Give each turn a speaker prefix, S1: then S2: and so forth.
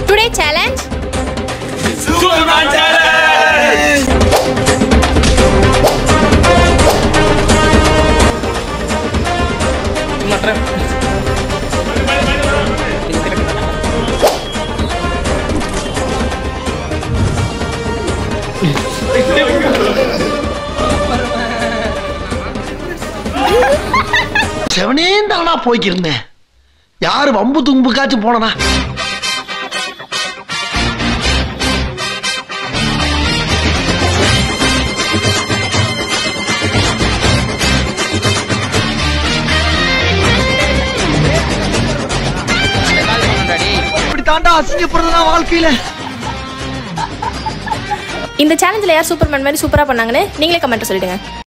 S1: today challenge
S2: செவனே தானா போய்க்கிருந்தேன் யாரு வம்பு தும்புக்காச்சும் போனனா இப்படி தாண்டா அசிங்கப்படுறதுலாம் வாழ்க்கையில
S1: இந்த சேலஞ்சில் யார் சூப்பர்மேன் மாதிரி சூப்பராக பண்ணாங்கன்னு நீங்களே கமெண்ட் சொல்லிடுங்க